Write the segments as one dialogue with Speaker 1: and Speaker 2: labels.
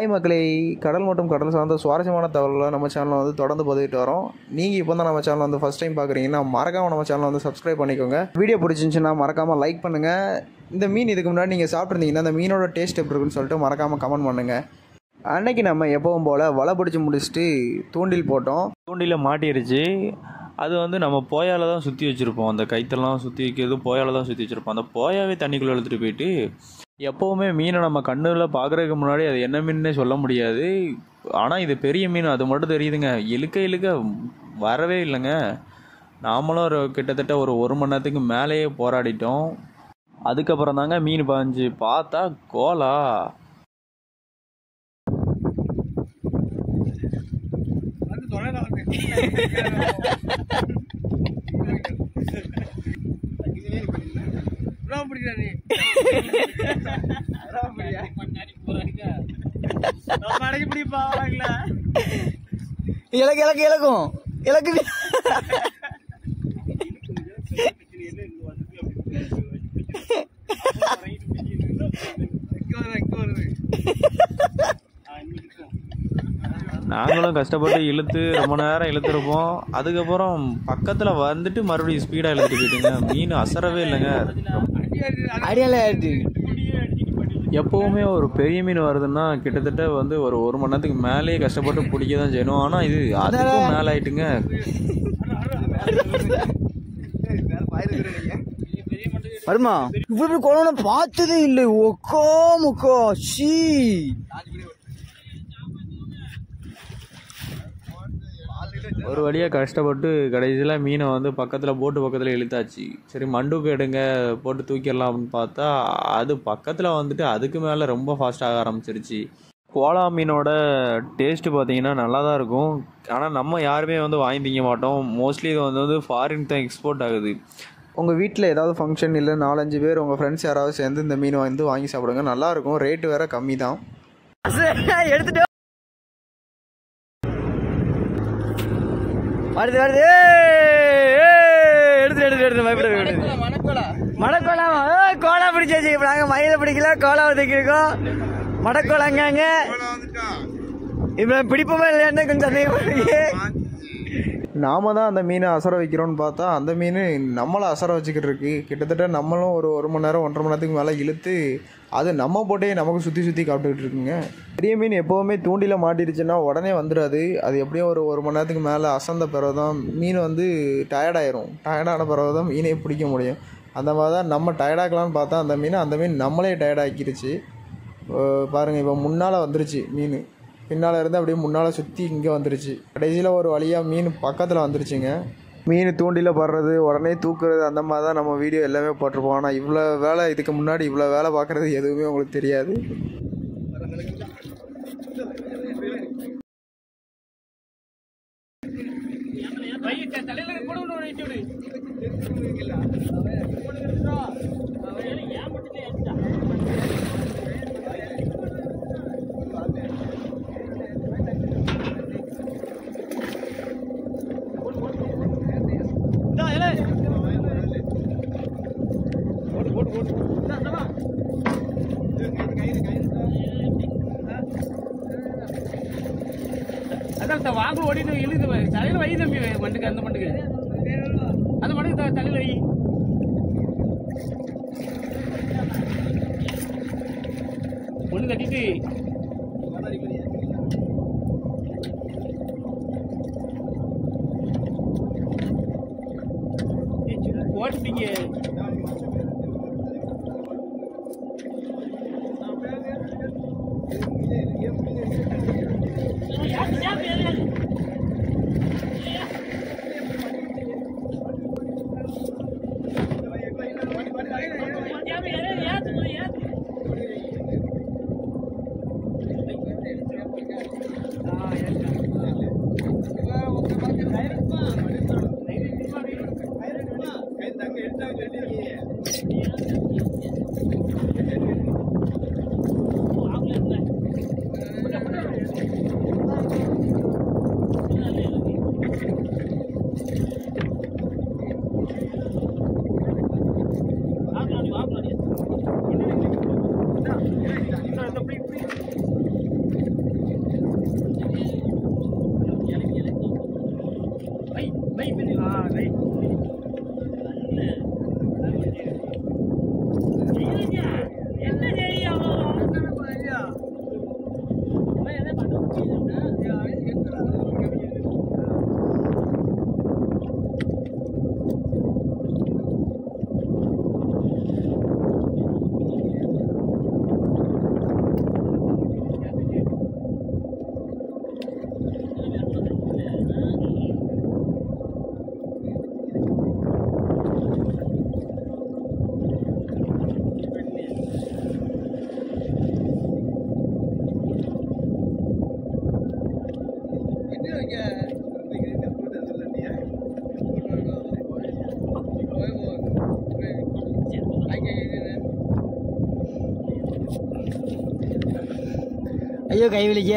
Speaker 1: hi மக்களே கடல் மற்றும் கடல் சார்ந்த சுவாரஸ்யமான தகவல்களை நம்ம சேனலில் வந்து தொடர்ந்து பதிவிட்டு வரோம் நீங்கள் இப்போ தான் நம்ம சேனல் வந்து ஃபஸ்ட் டைம் பார்க்குறீங்கன்னா மறக்காமல் நம்ம சேனலை வந்து சப்ஸ்கிரைப் பண்ணிக்கோங்க வீடியோ பிடிச்சிருந்துச்சுன்னா மறக்காமல் லைக் பண்ணுங்கள் இந்த மீன் இதுக்கு முன்னாடி நீங்கள் சாப்பிட்ருந்தீங்கன்னா அந்த மீனோட டேஸ்ட் எப்படி இருக்குன்னு சொல்லிட்டு மறக்காமல் கமெண்ட் பண்ணுங்கள் அன்னைக்கு நம்ம எப்பவும் போல் வலை பிடிச்சி முடிச்சுட்டு தூண்டில் போட்டோம்
Speaker 2: தூண்டியில் மாட்டிருச்சு அது வந்து நம்ம போயால தான் சுற்றி வச்சுருப்போம் அந்த கைத்தெல்லாம் சுற்றி வைக்கிறது போயால தான் சுற்றி வச்சுருப்போம் அந்த போயாவே தண்ணிக்குள்ளே இழுத்துட்டு போயிட்டு எப்போவுமே மீனை நம்ம கண்ணில் பார்க்குறதுக்கு முன்னாடி அது என்ன மீன்னே சொல்ல முடியாது ஆனால் இது பெரிய மீன் அது மட்டும் தெரியுதுங்க இழுக்க இழுக்க வரவே இல்லைங்க நாமளும் ஒரு கிட்டத்தட்ட ஒரு ஒரு மணி நேரத்துக்கு மேலேயே போராடிட்டோம் அதுக்கப்புறம் தாங்க மீன் பாஞ்சு பார்த்தா கோலா
Speaker 3: இலக்கு இலக்கு இலக்கும் இலக்கு
Speaker 2: நாங்களும் கஷ்டப்பட்டு இழுத்து ரொம்ப நேரம் இழுத்துருப்போம் அதுக்கப்புறம் பக்கத்தில் வந்துட்டு மறுபடியும் ஸ்பீடாக இழுத்துட்டு போயிட்டுங்க மீன் அசரவே இல்லைங்க
Speaker 3: அடியால ஆயிடுச்சு
Speaker 2: எப்போவுமே ஒரு பெரிய மீன் வருதுன்னா கிட்டத்தட்ட வந்து ஒரு ஒரு மணி நேரத்துக்கு மேலேயே கஷ்டப்பட்டு பிடிக்க தான் செய்யணும் ஆனால் இது அதுக்கும் மேலே ஆயிட்டுங்க
Speaker 3: வருமா இப்படி குழந்தை பார்த்ததே இல்லை ஒக்கோ முக்கோ ஷீ
Speaker 2: ஒரு வழியாக கஷ்டப்பட்டு கடைசியில் மீனை வந்து பக்கத்தில் போட்டு பக்கத்தில் இழுத்தாச்சு சரி மண்டுக்கு எடுங்க போட்டு தூக்கிடலாம் அப்படின்னு பார்த்தா அது பக்கத்தில் வந்துட்டு அதுக்கு மேலே ரொம்ப ஃபாஸ்ட்டாக ஆரம்பிச்சிருச்சு கோலா மீனோட டேஸ்ட்டு பார்த்தீங்கன்னா நல்லா தான் இருக்கும் ஆனால் நம்ம யாருமே வந்து வாங்கி திங்க மாட்டோம் மோஸ்ட்லி இது வந்து வந்து ஃபாரின் தான் எக்ஸ்போர்ட் ஆகுது
Speaker 1: உங்கள் வீட்டில் ஏதாவது ஃபங்க்ஷன் இல்லை நாலஞ்சு பேர் உங்கள் ஃப்ரெண்ட்ஸ் யாராவது சேர்ந்து இந்த மீன் வந்து வாங்கி சாப்பிடுங்க நல்லாயிருக்கும் ரேட்டு வேறு கம்மி தான்
Speaker 3: எடுத்துட்டு வருது வருது ஏய், ஏய், எடுத்து எடுத்து எடுத்து பயப்பட மடக்கோலா ஏய், கோலா பிடிச்சாச்சு இப்போ நாங்கள் மயில பிடிக்கல கோலா தூக்கிருக்கோம் மடக்கோலாங்க இப்போ பிடிப்போமா இல்லையான்னு கொஞ்சம் சந்தேகமா இருக்கு
Speaker 1: நாம தான் அந்த மீனை அசர வைக்கிறோம்னு பார்த்தா அந்த மீன் நம்மளை அசர வச்சுக்கிட்டு இருக்கு கிட்டத்தட்ட நம்மளும் ஒரு ஒரு மணி நேரம் ஒன்றரை மணி நேரத்துக்கு மேலே இழுத்து அது நம்ம போட்டே நமக்கு சுற்றி சுற்றி காப்பிட்டுக்கிட்டு இருக்குங்க பெரிய மீன் எப்போவுமே தூண்டில மாட்டிருச்சுன்னா உடனே வந்துடாது அது எப்படியும் ஒரு ஒரு மணி நேரத்துக்கு மேலே அசந்த பிறகு தான் மீன் வந்து டயர்டாயிரும் டயர்டான பிறகு தான் மீனை பிடிக்க முடியும் அந்த மாதிரி தான் நம்ம டயர்டாக்கலாம்னு பார்த்தா அந்த மீன் அந்த மீன் நம்மளே டயர்டாக்கிருச்சு பாருங்கள் இப்போ முன்னால் வந்துருச்சு மீன் பின்னால் இருந்து அப்படியே முன்னால் சுற்றி இங்கே வந்துருச்சு கடைசியில் ஒரு வழியாக மீன் பக்கத்தில் வந்துருச்சுங்க மீன் தூண்டில படுறது உடனே தூக்குறது அந்த மாதிரி தான் நம்ம வீடியோ எல்லாமே போட்டிருப்போம் ஆனால் இவ்வளோ வேலை இதுக்கு முன்னாடி இவ்வளோ வேலை பார்க்குறது எதுவுமே உங்களுக்கு தெரியாது
Speaker 4: அதான் வாங்க ஓடிட்டு இழுது தலையில வை தம்பி மண்டுக்கு அந்த மண்டுக்கு அந்த மண்டுக்கு த- தலையில வை ஒண்ணு தட்டிட்டு ஏய், சும்மா போட்டுட்டீங்க
Speaker 3: ஐயோ கை வலிக்க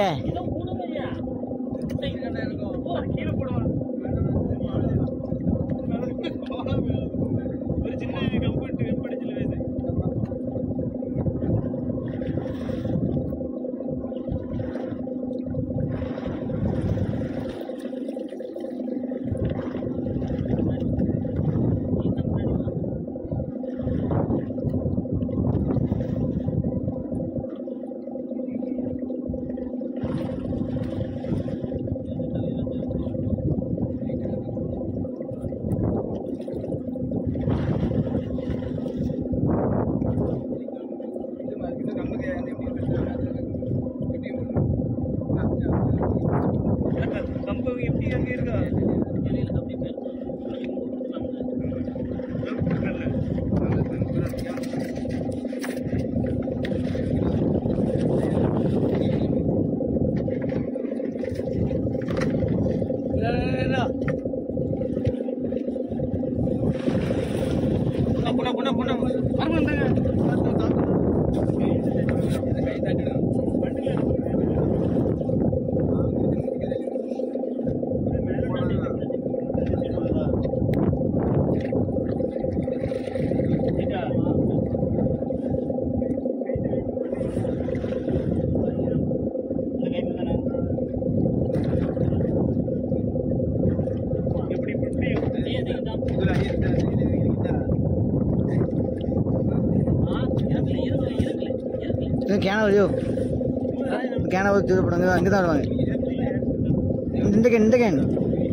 Speaker 3: கேன வழியோ கேன ஒரு தூர போடுங்க அங்கே தான் வருவாங்க இந்த கேன் இந்த கேன்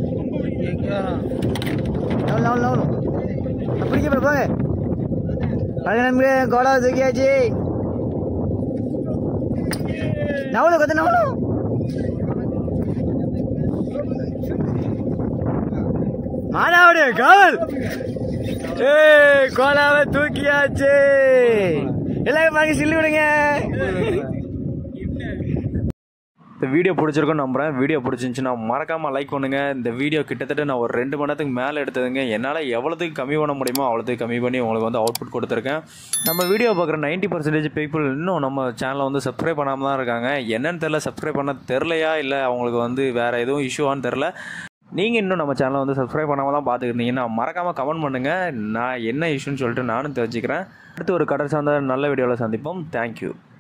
Speaker 3: நவல் நவல் நவல் அப்படிங்க அப்புறம் போங்க பழைய நம்பி கோலா தூக்கியாச்சு நவலு கொத்த நவலு மாதாவுடைய காவல் ஏய் கோலாவை தூக்கியாச்சு எல்லாரும் வாங்கி சில்லு விடுங்க
Speaker 2: இந்த வீடியோ பிடிச்சிருக்குன்னு நம்புகிறேன் வீடியோ பிடிச்சிருந்துச்சுன்னா மறக்காமல் லைக் பண்ணுங்கள் இந்த வீடியோ கிட்டத்தட்ட நான் ஒரு ரெண்டு மணி நேரத்துக்கு மேலே எடுத்ததுங்க என்னால் எவ்வளோத்துக்கு கம்மி பண்ண முடியுமோ அவ்வளோத்துக்கு கம்மி பண்ணி உங்களுக்கு வந்து அவுட்புட் கொடுத்துருக்கேன் நம்ம வீடியோ பார்க்குற 90% பர்சன்டேஜ் பீப்புள் இன்னும் நம்ம சேனலை வந்து சப்ஸ்கிரைப் பண்ணாமல் தான் இருக்காங்க என்னன்னு தெரில சப்ஸ்கிரைப் பண்ண தெரிலையா இல்லை அவங்களுக்கு வந்து வேறு எதுவும் இஷ்யூவான்னு தெரில நீங்கள் இன்னும் நம்ம சேனலை வந்து சப்ஸ்கிரைப் பண்ணாமல் தான் பார்த்துக்கிட்டீங்கன்னா மறக்காமல் கமெண்ட் பண்ணுங்கள் நான் என்ன இஷ்யூன்னு சொல்லிட்டு நானும் தெரிஞ்சுக்கிறேன் அடுத்து ஒரு கடை சார்ந்த நல்ல வீடியோவில் சந்திப்போம் தேங்க்யூ